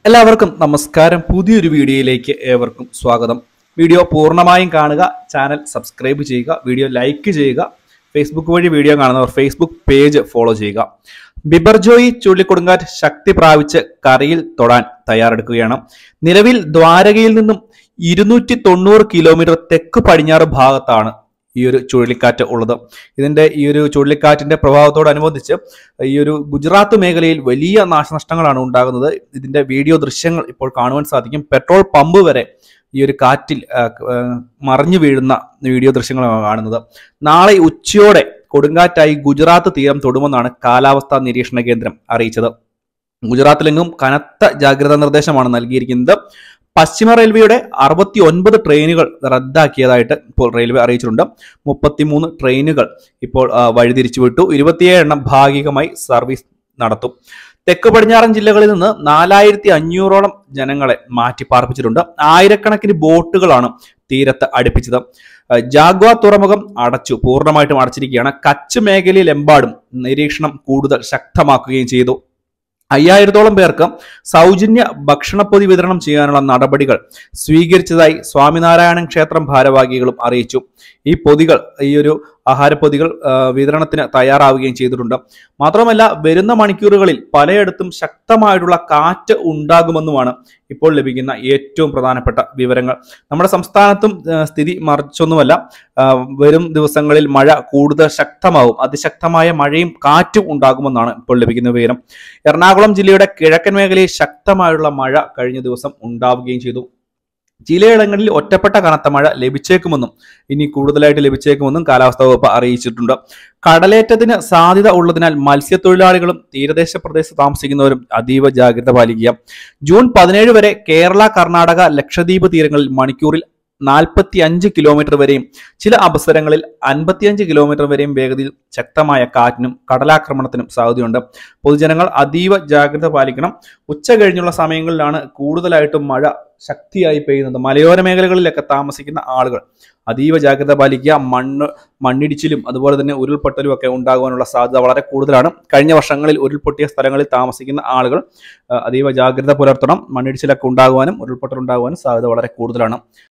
എല്ലാവർക്കും നമസ്കാരം പുതിയൊരു വീഡിയോയിലേക്ക് ഏവർക്കും സ്വാഗതം വീഡിയോ പൂർണ്ണമായും കാണുക ചാനൽ സബ്സ്ക്രൈബ് ചെയ്യുക വീഡിയോ ലൈക്ക് ചെയ്യുക ഫേസ്ബുക്ക് വഴി വീഡിയോ കാണുന്നവർ ഫേസ്ബുക്ക് പേജ് ഫോളോ ചെയ്യുക ബിബർജോയി ചുഴലിക്കൊടുങ്കാറ്റ് ശക്തി പ്രാപിച്ച് കരയിൽ തൊടാൻ തയ്യാറെടുക്കുകയാണ് നിലവിൽ ദ്വാരകയിൽ നിന്നും ഇരുന്നൂറ്റി തൊണ്ണൂറ് കിലോമീറ്റർ തെക്ക് പടിഞ്ഞാറ് ഭാഗത്താണ് ഈ ഒരു ചുഴലിക്കാറ്റ് ഉള്ളത് ഇതിന്റെ ഈ ഒരു ചുഴലിക്കാറ്റിന്റെ പ്രഭാവത്തോടനുബന്ധിച്ച് ഈ ഒരു ഗുജറാത്ത് മേഖലയിൽ വലിയ നാശനഷ്ടങ്ങളാണ് ഉണ്ടാകുന്നത് ഇതിന്റെ വീഡിയോ ദൃശ്യങ്ങൾ ഇപ്പോൾ കാണുവാൻ സാധിക്കും പെട്രോൾ പമ്പ് വരെ ഈ ഒരു കാറ്റിൽ ആ, ആ, മറിഞ്ഞു വീഴുന്ന വീഡിയോ ദൃശ്യങ്ങളാണ് കാണുന്നത് നാളെ ഉച്ചയോടെ കൊടുങ്കാറ്റായി ഗുജറാത്ത് തീരം തൊടുമെന്നാണ് കാലാവസ്ഥാ നിരീക്ഷണ കേന്ദ്രം അറിയിച്ചത് ഗുജറാത്തിലെങ്ങും കനത്ത ജാഗ്രതാ നിർദ്ദേശമാണ് നൽകിയിരിക്കുന്നത് പശ്ചിമ റെയിൽവേയുടെ അറുപത്തി ഒൻപത് ട്രെയിനുകൾ റദ്ദാക്കിയതായിട്ട് ഇപ്പോൾ റെയിൽവേ അറിയിച്ചിട്ടുണ്ട് മുപ്പത്തിമൂന്ന് ട്രെയിനുകൾ ഇപ്പോൾ ആ, വഴിതിരിച്ചു വിട്ടു ഇരുപത്തിയേഴ് എണ്ണം ഭാഗികമായി സർവീസ് നടത്തും തെക്ക് പടിഞ്ഞാറൻ ജില്ലകളിൽ നിന്ന് നാലായിരത്തി അഞ്ഞൂറോളം ജനങ്ങളെ മാറ്റി പാർപ്പിച്ചിട്ടുണ്ട് ആയിരക്കണക്കിന് ബോട്ടുകളാണ് തീരത്ത് അടുപ്പിച്ചത് ആ, ജാഗ്വ തുറമുഖം അടച്ചു പൂർണ്ണമായിട്ടും അടച്ചിരിക്കുകയാണ് കച്ച് മേഖലയിലെമ്പാടും നിരീക്ഷണം കൂടുതൽ ശക്തമാക്കുകയും ചെയ്തു അയ്യായിരത്തോളം പേർക്ക് സൗജന്യ ഭക്ഷണപ്പൊതി വിതരണം ചെയ്യാനുള്ള നടപടികൾ സ്വീകരിച്ചതായി സ്വാമിനാരായണൻ ക്ഷേത്രം ഭാരവാഹികളും അറിയിച്ചു ഈ പൊതികൾ ഈ ഒരു ആഹാരപ്പൊതികൾ ആ, വിതരണത്തിന് തയ്യാറാവുകയും ചെയ്തിട്ടുണ്ട് മാത്രമല്ല വരുന്ന മണിക്കൂറുകളിൽ പലയിടത്തും ശക്തമായിട്ടുള്ള കാറ്റ് ഉണ്ടാകുമെന്നുമാണ് ഇപ്പോൾ ലഭിക്കുന്ന ഏറ്റവും പ്രധാനപ്പെട്ട വിവരങ്ങൾ നമ്മുടെ സംസ്ഥാനത്തും ആ, സ്ഥിതി മറിച്ചൊന്നുമല്ല ആ, വരും ദിവസങ്ങളിൽ മഴ കൂടുതൽ ശക്തമാവും അതിശക്തമായ മഴയും കാറ്റും ഉണ്ടാകുമെന്നാണ് ഇപ്പോൾ ലഭിക്കുന്ന വിവരം എറണാകുളം ജില്ലയുടെ കിഴക്കൻ മേഖലയിൽ ശക്തമായുള്ള മഴ കഴിഞ്ഞ ദിവസം ഉണ്ടാവുകയും ചെയ്തു ചിലയിടങ്ങളിൽ ഒറ്റപ്പെട്ട കനത്ത മഴ ലഭിച്ചേക്കുമെന്നും ഇനി കൂടുതലായിട്ട് ലഭിച്ചേക്കുമെന്നും കാലാവസ്ഥാ വകുപ്പ് അറിയിച്ചിട്ടുണ്ട് കടലേറ്റത്തിന് സാധ്യത ഉള്ളതിനാൽ മത്സ്യത്തൊഴിലാളികളും തീരദേശ പ്രദേശത്ത് താമസിക്കുന്നവരും അതീവ ജാഗ്രത പാലിക്കുക ജൂൺ പതിനേഴ് വരെ കേരള കർണാടക ലക്ഷദ്വീപ് തീരങ്ങളിൽ മണിക്കൂറിൽ നാൽപ്പത്തി അഞ്ച് കിലോമീറ്റർ വരെയും ചില അവസരങ്ങളിൽ അൻപത്തിയഞ്ച് കിലോമീറ്റർ വരെയും വേഗതയിൽ ശക്തമായ കാറ്റിനും കടലാക്രമണത്തിനും സാധ്യതയുണ്ട് പൊതുജനങ്ങൾ അതീവ ജാഗ്രത പാലിക്കണം ഉച്ച കഴിഞ്ഞുള്ള സമയങ്ങളിലാണ് കൂടുതലായിട്ടും മഴ ശക്തിയായി പെയ്യുന്നത് മലയോര മേഖലകളിലൊക്കെ താമസിക്കുന്ന ആളുകൾ അതീവ ജാഗ്രത പാലിക്കുക മണ്ണ് മണ്ണിടിച്ചിലും അതുപോലെ തന്നെ ഉരുൾപൊട്ടലും ഒക്കെ ഉണ്ടാകുവാനുള്ള സാധ്യത വളരെ കൂടുതലാണ് കഴിഞ്ഞ വർഷങ്ങളിൽ ഉരുൾപൊട്ടിയ സ്ഥലങ്ങളിൽ താമസിക്കുന്ന ആളുകൾ ആ, അതീവ ജാഗ്രത പുലർത്തണം മണ്ണിടിച്ചിലൊക്കെ ഉണ്ടാകുവാനും ഉരുൾപൊട്ടൽ ഉണ്ടാകുവാനും സാധ്യത വളരെ കൂടുതലാണ്